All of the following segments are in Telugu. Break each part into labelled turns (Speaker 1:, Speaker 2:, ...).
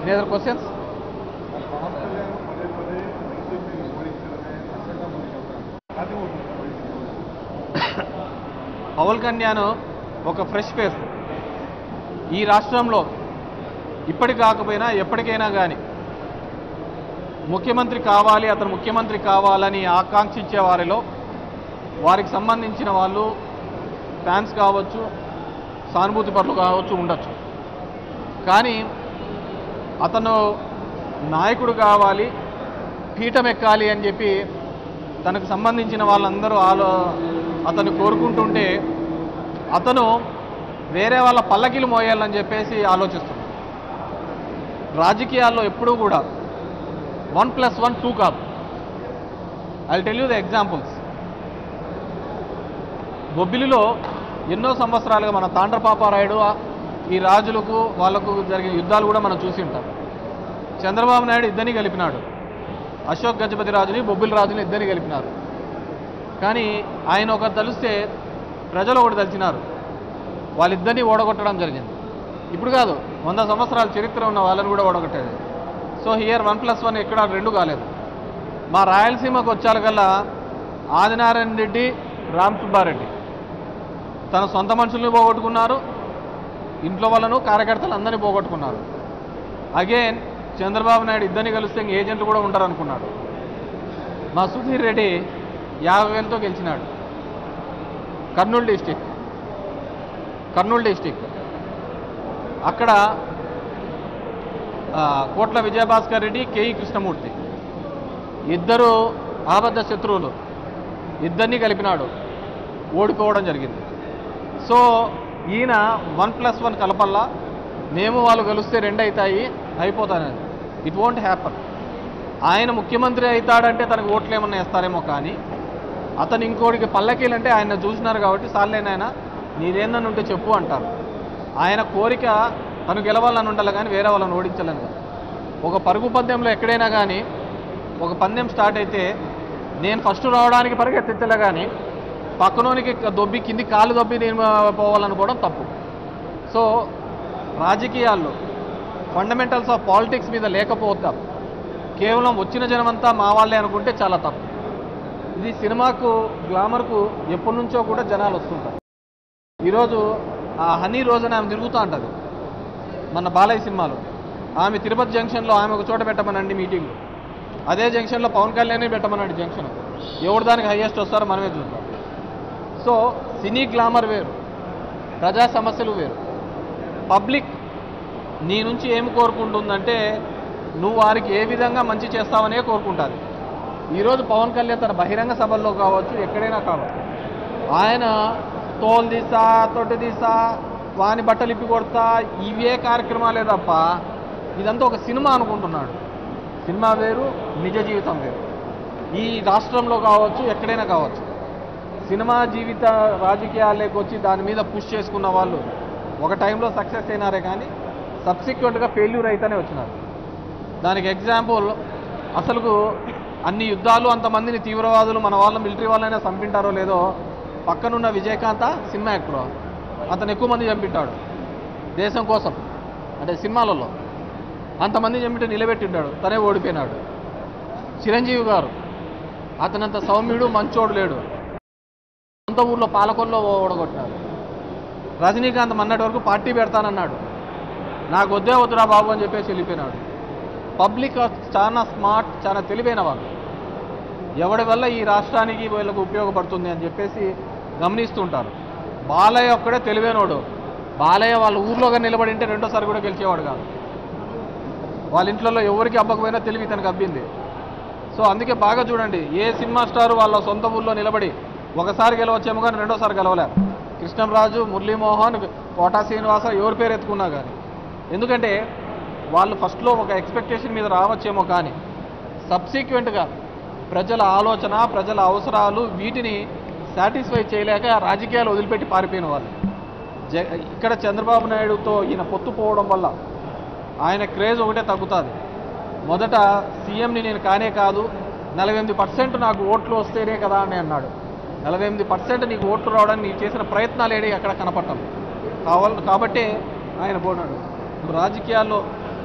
Speaker 1: Any other questions
Speaker 2: Pawan Kalyan పదే పదే వైసీపీని ఓడించడమే లక్ష్యంగా ముందుకెళ్తారు సాధ్యమవుతుంది
Speaker 1: పవన్ కళ్యాణ్ ఒక ఫ్రెష్ ఫేస్ ఈ రాష్ట్రంలో ఇప్పటికి కాకపోయినా ఎప్పటికైనా కానీ ముఖ్యమంత్రి కావాలి అతను ముఖ్యమంత్రి కావాలని ఆకాంక్షించే వారిలో వారికి సంబంధించిన వాళ్ళు ఫ్యాన్స్ కావచ్చు సానుభూతి పరులు కావచ్చు ఉండొచ్చు కానీ అతను నాయకుడు కావాలి పీఠం ఎక్కాలి అని చెప్పి తనకు సంబంధించిన వాళ్ళందరూ ఆలో అతను కోరుకుంటుంటే అతను వేరే వాళ్ళ పల్లకిలు మోయాలని చెప్పేసి ఆలోచిస్తున్నాడు రాజకీయాల్లో ఎప్పుడూ కూడా వన్ ప్లస్ వన్ టూ కాదు I tell you the examples బొబ్బిలిలో ఎన్నో సంవత్సరాలుగా మన తాండ్రపాపారాయుడు ఈ రాజులకు వాళ్ళకు జరిగిన యుద్ధాలు కూడా మనం చూసి ఉంటాం చంద్రబాబు నాయుడు ఇద్దరిని కలిపినాడు అశోక్ గజపతి రాజుని బొబ్బిలి రాజుని ఇద్దరిని కలిపినారు కానీ ఆయన ఒకరు తలిస్తే ప్రజలు ఒకటి తలిచినారు వాళ్ళిద్దరిని ఓడగొట్టడం జరిగింది ఇప్పుడు కాదు వంద సంవత్సరాల చరిత్ర ఉన్న వాళ్ళని కూడా ఓడగొట్టేది so here one plus one ఎక్కడ రెండు కాలేదు మా రాయలసీమకు వచ్చాకల్లా ఆదినారాయణ రెడ్డి రామ్ సుబ్బారెడ్డి తన సొంత మనుషుల్ని పోగొట్టుకున్నారు ఇంట్లో వాళ్ళను కార్యకర్తలు అందరినీ పోగొట్టుకున్నారు అగైన్ చంద్రబాబు నాయుడు ఇద్దరిని కలిస్తే ఇంక ఏజెంట్లు కూడా ఉండరు అనుకున్నాడు మా సుధీర్ రెడ్డి యాభై వేలతో గెలిచినాడు కర్నూలు డిస్టిక్ కర్నూలు డిస్టిక్ అక్కడ ఆ, కోట్ల విజయభాస్కర్ రెడ్డి కేఈ కృష్ణమూర్తి ఇద్దరు ఆబద్ధ శత్రువులు ఇద్దరిని కలిపినాడు ఓడిపోవడం జరిగింది సో ఈయన వన్ ప్లస్ వన్ కలపల్లా మేము వాళ్ళు కలిస్తే రెండు అవుతాయి అయిపోతానని ఇట్ వోంట్ హ్యాపన్ ఆయన ముఖ్యమంత్రి అవుతాడంటే తనకు ఓట్లు ఏమన్నా వేస్తారేమో కానీ అతను ఇంకోటికి పల్లకీలంటే ఆయన చూసినారు కాబట్టి సార్లేనాయన నీదేందని ఉంటే చెప్పు అంటారు ఆయన కోరిక తను గెలవాలని ఉండాలి కానీ వేరే వాళ్ళని ఓడించాలని కాదు. ఒక పరుగు పందెంలో ఎక్కడైనా కానీ ఒక పందెం స్టార్ట్ అయితే నేను ఫస్ట్ రావడానికి పరిగెత్తించలే కానీ పక్కనోనికి దొబ్బి కింది కాలు దొబ్బి నేను పోవాలనుకోవడం తప్పు సో రాజకీయాల్లో ఫండమెంటల్స్ ఆఫ్ పాలిటిక్స్ మీద లేకపోతాం కేవలం వచ్చిన జనమంతా మా వాళ్ళే అనుకుంటే చాలా తప్పు ఇది సినిమాకు గ్లామర్కు ఎప్పటి నుంచో కూడా జనాలు వస్తుంటారు ఈరోజు ఆ హనీ రోజున ఆమె తిరుగుతూ ఉంటుంది మన బాలయ్య సినిమాలో ఆమె తిరుపతి జంక్షన్లో ఆమె ఒక చోట పెట్టమనండి మీటింగ్ అదే జంక్షన్లో పవన్ కళ్యాణ్ పెట్టమనండి జంక్షన్ ఎవరు దానికి హైయెస్ట్ వస్తారో మనమే చూద్దాం సో సినీ గ్లామర్ వేరు ప్రజా సమస్యలు వేరు పబ్లిక్ నీ నుంచి ఏమి కోరుకుంటుందంటే నువ్వు వారికి ఏ విధంగా మంచి చేస్తావనే కోరుకుంటుంది ఈరోజు పవన్ కళ్యాణ్ తన బహిరంగ సభల్లో కావచ్చు ఎక్కడైనా కావచ్చు ఆయన తోలు తీసా తొట్టి తీసా వాని బట్టలు ఇప్పి కొడతా ఇవే కార్యక్రమాలే తప్ప ఇదంతా ఒక సినిమా అనుకుంటున్నాడు సినిమా వేరు నిజ జీవితం వేరు ఈ రాష్ట్రంలో కావచ్చు ఎక్కడైనా కావచ్చు సినిమా జీవిత రాజకీయాల్లోకి వచ్చి దాని మీద పుష్ చేసుకున్న వాళ్ళు ఒక టైంలో సక్సెస్ అయినారే కానీ సబ్సిక్వెంట్గా ఫెయిల్యూర్ అయితేనే వచ్చినారు దానికి ఎగ్జాంపుల్ అసలుకు అన్ని యుద్ధాలు అంతమందిని తీవ్రవాదులు మన వాళ్ళ మిలిటరీ వాళ్ళైనా చంపింటారో లేదో పక్కనున్న విజయకాంత సినిమా యాక్టర్ అతను ఎక్కువ మంది చంపింటాడు దేశం కోసం అంటే సినిమాలలో అంతమంది చంపితే నిలబెట్టింటాడు తనే ఓడిపోయినాడు చిరంజీవి గారు అతనంత సౌమ్యుడు మంచోడు లేడు సొంత ఊర్లో పాలకొల్లో ఓడగొట్టినాడు రజనీకాంత్ మొన్నటి వరకు పార్టీ పెడతానన్నాడు నాకు వద్దే వద్దురా బాబు అని చెప్పేసి వెళ్ళిపోయినాడు పబ్లిక్ చాలా స్మార్ట్ చాలా తెలివైన వాళ్ళు ఎవడి వల్ల ఈ రాష్ట్రానికి వీళ్ళకు ఉపయోగపడుతుంది అని చెప్పేసి గమనిస్తుంటారు బాలయ్య ఒక్కడే తెలివైనోడు బాలయ్య వాళ్ళ ఊర్లోగా నిలబడి ఉంటే రెండోసారి కూడా గెలిచేవాడు కాదు వాళ్ళ ఇంట్లో ఎవరికి అబ్బకపోయినా తెలివి తనకు అబ్బింది సో అందుకే బాగా చూడండి ఏ సినిమా స్టార్ వాళ్ళ సొంత ఊర్లో నిలబడి ఒకసారి గెలవచ్చేమో కానీ రెండోసారి గెలవలే కృష్ణంరాజు మురళీమోహన్ కోటా శ్రీనివాస ఎవరి పేరు ఎత్తుకున్నా కానీ ఎందుకంటే వాళ్ళు ఫస్ట్లో ఒక ఎక్స్పెక్టేషన్ మీద రావచ్చేమో కానీ సబ్సీక్వెంట్గా ప్రజల ఆలోచన ప్రజల అవసరాలు వీటిని సాటిస్ఫై చేయలేక రాజకీయాలు వదిలిపెట్టి పారిపోయిన వాళ్ళు జ ఇక్కడ చంద్రబాబు నాయుడుతో ఈయన పొత్తు పోవడం వల్ల ఆయన క్రేజ్ ఒకటే తగ్గుతుంది మొదట సీఎంని నేను కానే కాదు నలభై ఎనిమిది పర్సెంట్ నాకు ఓట్లు వస్తేనే కదా అని అన్నాడు నలభై ఎనిమిది పర్సెంట్ నీకు ఓట్లు రావడానికి నీకు చేసిన ప్రయత్నాలు ఏడి అక్కడ కనపడటం కావాలి కాబట్టే ఆయన పోనాడు ఇప్పుడు రాజకీయాల్లో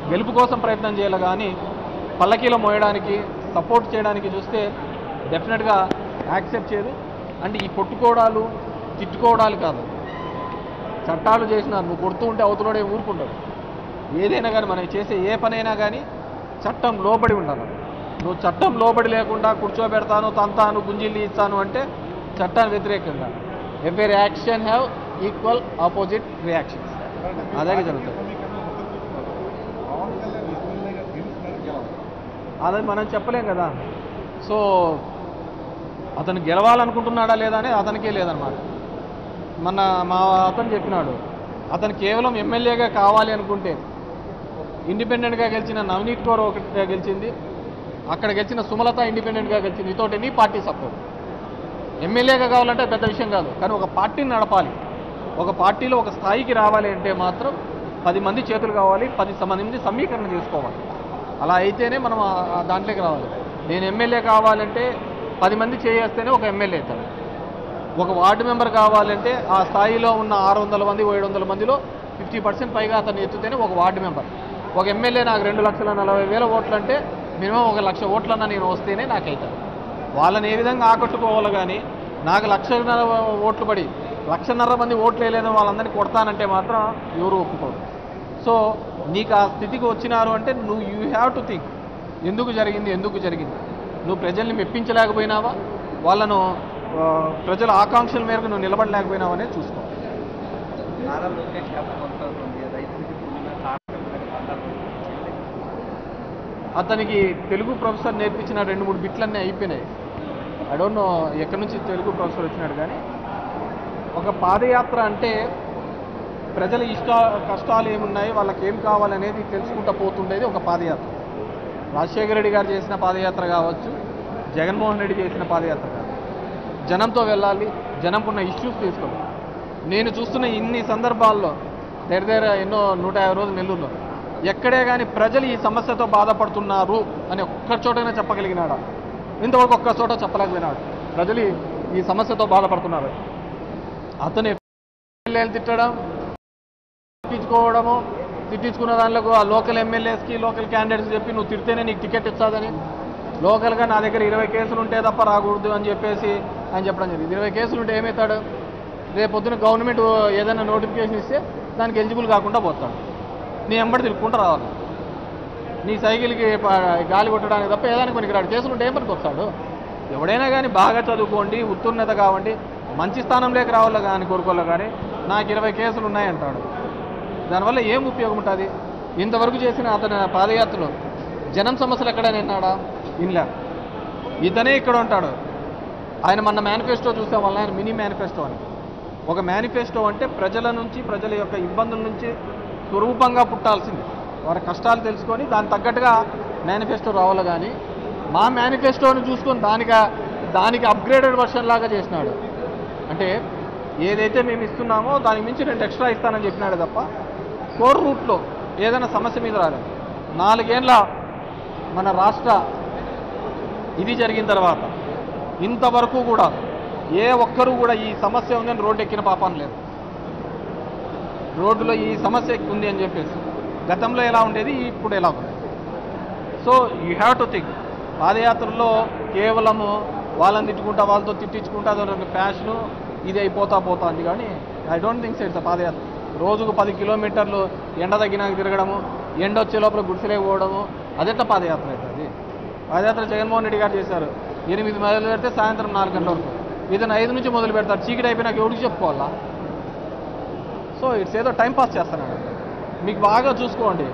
Speaker 1: గెలుపు కోసం ప్రయత్నం చేయాలి కానీ పల్లకీలో మోయడానికి సపోర్ట్ చేయడానికి చూస్తే డెఫినెట్గా యాక్సెప్ట్ చేయదు అంటే ఈ కొట్టుకోవడాలు తిట్టుకోవడాలు కాదు చట్టాలు చేసిన నువ్వు కొడుతూ ఉంటే అవతలడే ఊరుకుంటాడు ఏదైనా కానీ మనం చేసే ఏ పనైనా కానీ చట్టం లోబడి ఉండాలి నువ్వు చట్టం లోబడి లేకుండా కూర్చోబెడతాను తంతాను గుంజిల్లి ఇస్తాను అంటే చట్టాన్ని వ్యతిరేకంగా every reaction have equal opposite reactions అదే జరుగుతుంది
Speaker 2: పవన్ కళ్యాణ్ ఎమ్మెల్యేగా గెలుస్తున్నారు గెలవాలి
Speaker 1: అది మనం చెప్పలేం కదా సో అతను గెలవాలనుకుంటున్నాడా లేదా అని అతనికే లేదనమాట మన మా అతను చెప్పినాడు అతను కేవలం ఎమ్మెల్యేగా కావాలి అనుకుంటే ఇండిపెండెంట్గా గెలిచిన నవనీత్ కౌర్ ఒకటిగా గెలిచింది అక్కడ గెలిచిన సుమలత ఇండిపెండెంట్గా గెలిచింది వితౌట్ ఎనీ పార్టీ సపోర్ట్ ఎమ్మెల్యేగా కావాలంటే పెద్ద విషయం కాదు కానీ ఒక పార్టీని నడపాలి ఒక పార్టీలో ఒక స్థాయికి రావాలి అంటే మాత్రం పది మంది చేతులు కావాలి పది మంది సమీకరణ చేసుకోవాలి అలా అయితేనే మనం ఆ- ఆ దాంట్లోకి రావాలి నేను ఎమ్మెల్యే కావాలంటే పది మంది చేయేస్తేనే ఒక ఎమ్మెల్యే అవుతాడు ఒక వార్డు మెంబర్ కావాలంటే ఆ స్థాయిలో ఉన్న ఆరు వందల మంది ఏడు వందల మందిలో ఫిఫ్టీ పర్సెంట్ పైగా అతను ఎత్తుతేనే ఒక వార్డు మెంబర్ ఒక ఎమ్మెల్యే నాకు రెండు లక్షల నలభై వేల ఓట్లు అంటే మినిమం ఒక లక్ష ఓట్లన్నా నేను వస్తేనే నాకు అవుతాను వాళ్ళని ఏ విధంగా ఆకట్టుకోవాలి కానీ నాకు లక్షన్నర ఓట్లు పడి లక్షన్నర మంది ఓట్లు వేయలేదని వాళ్ళందరినీ కొడతానంటే మాత్రం ఎవరు ఒప్పుకోరు సో నీకు ఆ స్థితికి వచ్చినారు అంటే నువ్వు యూ హ్యావ్ టు థింక్ ఎందుకు జరిగింది ఎందుకు జరిగింది నువ్వు ప్రజల్ని మెప్పించలేకపోయినావా వాళ్ళను ఆ, ప్రజల ఆకాంక్షల మేరకు నువ్వు నిలబడలేకపోయినావా అనేది చూసుకో
Speaker 3: నారా లోకేష్ యాప్ కొనసాగుతుంది రైతులకి పుణ్యమే కార్మికులకి పంటలు
Speaker 1: అతనికి తెలుగు ప్రొఫెసర్ నేర్పించిన రెండు మూడు బిట్లన్నీ అయిపోయినాయి ఐ డోంట్ నో ఎక్కడి నుంచి తెలుగు ప్రొఫెసర్ వచ్చినాడు కానీ ఒక పాదయాత్ర అంటే ప్రజల ఇష్ట కష్టాలు ఏమున్నాయి వాళ్ళకి ఏం కావాలనేది తెలుసుకుంటూ పోతుండేది ఒక పాదయాత్ర రాజశేఖర రెడ్డి గారు చేసిన పాదయాత్ర కావచ్చు జగన్మోహన్ రెడ్డి చేసిన పాదయాత్ర కావచ్చు జనంతో వెళ్ళాలి జనంకున్న ఇష్యూస్ తీసుకోవాలి నేను చూస్తున్న ఇన్ని సందర్భాల్లో దగ్గర దగ్గర ఎన్నో నూట యాభై రోజులు నెల్లూరులో ఎక్కడే కానీ ప్రజలు ఈ సమస్యతో బాధపడుతున్నారు అని ఒక్క చోటైనా చెప్పగలిగినాడా ఇంతవరకు ఒక్క చోట చెప్పలేకపోయినాడు ప్రజలు ఈ- ఈ సమస్యతో బాధపడుతున్నారు అతను ఎమ్మెల్యేలు తిట్టడం తిట్టించుకోవడము తిట్టించుకున్న దాంట్లో ఆ లోకల్ ఎమ్మెల్యేస్కి లోకల్ క్యాండిడేట్స్ చెప్పి నువ్వు తిడితేనే నీకు టికెట్ ఇస్తాదని లోకల్గా నా దగ్గర ఇరవై కేసులు ఉంటే తప్ప రాకూడదు అని చెప్పేసి ఆయన చెప్పడం జరిగింది ఇరవై కేసులు ఉంటే ఏమవుతాడు రేపు పొద్దున గవర్నమెంట్ ఏదైనా నోటిఫికేషన్ ఇస్తే దానికి ఎలిజిబుల్ కాకుండా పోతాడు నీ ఎంబడి తిరుక్కుంటూ రావాలి నీ సైకిల్కి ప- గాలి కొట్టడానికి తప్ప ఏదానికి పనికిరాడు కేసులు ఉంటే ఏం పనికి వస్తాడు ఎవడైనా కానీ బాగా చదువుకోండి ఉత్తీర్ణత కావండి మంచి స్థానంలోకి రావాలి కానీ కోరుకోవాలి కానీ నాకు ఇరవై కేసులు ఉన్నాయంటాడు దానివల్ల ఏం ఉపయోగం ఉంటుంది ఇంతవరకు చేసిన అతని పాదయాత్రలో జనం సమస్యలు ఎక్కడైనా విన్నాడా ఇన్లే ఇతనే ఇక్కడ ఉంటాడు ఆయన మన మేనిఫెస్టో చూస్తే వల్ల ఆయన మినీ మేనిఫెస్టో అని ఒక మేనిఫెస్టో అంటే ప్రజల నుంచి ప్రజల యొక్క ఇబ్బందుల నుంచి స్వరూపంగా పుట్టాల్సింది వారి కష్టాలు తెలుసుకొని దానికి తగ్గట్టుగా మేనిఫెస్టో రావాలి కానీ మా మేనిఫెస్టోని చూసుకొని దానికి దానికి అప్గ్రేడెడ్ వర్షన్ లాగా చేసినాడు అంటే ఏదైతే మేము ఇస్తున్నామో దానికి మించి రెండు ఎక్స్ట్రా ఇస్తానని చెప్పినాడు తప్ప కోర్ రూట్లో ఏదైనా సమస్య మీద రాలేదు నాలుగేళ్ల మన రాష్ట్ర ఇది జరిగిన తర్వాత ఇంతవరకు కూడా ఏ ఒక్కరూ కూడా ఈ సమస్య ఉందని రోడ్డు ఎక్కిన పాపం లేదు రోడ్డులో ఈ సమస్య ఉంది అని చెప్పేసి గతంలో ఎలా ఉండేది ఇప్పుడు ఎలా ఉంది so you have to think పాదయాత్రలో కేవలము వాళ్ళని తిట్టుకుంటా వాళ్ళతో తిట్టించుకుంటా అదొక ఫ్యాషను ఇది అయిపోతా పోతా ఉంది కానీ I don't think it's padayatra రోజుకు పది కిలోమీటర్లు ఎండ తగ్గినాక తిరగడము ఎండ వచ్చే లోపల గుడిసెలేక పోవడము అదెట్లా పాదయాత్ర అవుతుంది పాదయాత్ర జగన్మోహన్ రెడ్డి గారు చేశారు ఎనిమిది మొదలు పెడితే సాయంత్రం నాలుగు గంటల వరకు ఇతను ఐదు నుంచి మొదలు పెడతారు చీకటి అయిపోయినాక ఎవరికి చెప్పుకోవాలా సో ఇట్స్ ఏదో టైం పాస్ చేస్తున్నాడు మీకు బాగా చూసుకోండి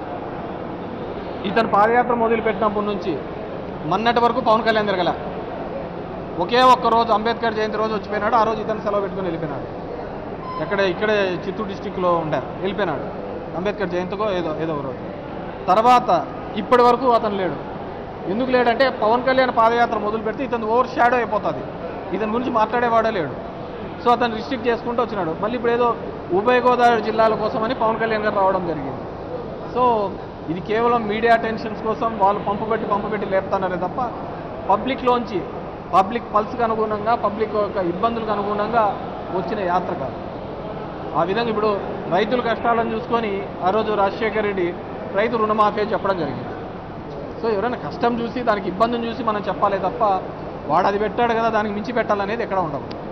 Speaker 1: ఇతను పాదయాత్ర మొదలు పెట్టినప్పటి నుంచి మొన్నటి వరకు పవన్ కళ్యాణ్ తిరగల ఒకే ఒక్క రోజు అంబేద్కర్ జయంతి రోజు వచ్చిపోయినాడు ఆ రోజు ఇతను సెలవు పెట్టుకొని వెళ్ళిపోయినాడు ఎక్కడ ఇక్కడే చిత్తూరు డిస్టిక్లో ఉండే వెళ్ళిపోయినాడు అంబేద్కర్ జయంతికో ఏదో ఏదో ఒక రోజు తర్వాత ఇప్పటి వరకు అతను లేడు ఎందుకు లేడంటే పవన్ కళ్యాణ్ పాదయాత్ర మొదలు పెడితే ఇతను ఓవర్ షాడో అయిపోతుంది ఇతని గురించి మాట్లాడేవాడే లేడు సో అతను రిస్ట్రిక్ట్ చేసుకుంటూ వచ్చినాడు మళ్ళీ ఇప్పుడు ఏదో ఉభయ గోదావరి జిల్లాల కోసమని పవన్ కళ్యాణ్ గారు రావడం జరిగింది సో ఇది కేవలం మీడియా టెన్షన్స్ కోసం వాళ్ళు పంపు పెట్టి పంపు పెట్టి లేపుతున్నారే తప్ప పబ్లిక్లోంచి పబ్లిక్ పల్స్కి అనుగుణంగా పబ్లిక్ యొక్క ఇబ్బందులకు అనుగుణంగా వచ్చిన యాత్ర కాదు ఆ విధంగా ఇప్పుడు రైతుల కష్టాలను చూసుకొని ఆ రోజు రాజశేఖర రెడ్డి రైతు రుణమాఫీ అని చెప్పడం జరిగింది సో ఎవరైనా కష్టం చూసి దానికి ఇబ్బందిని చూసి మనం చెప్పాలి తప్ప వాడు అది పెట్టాడు కదా దానికి మించి పెట్టాలనేది ఎక్కడ ఉండదు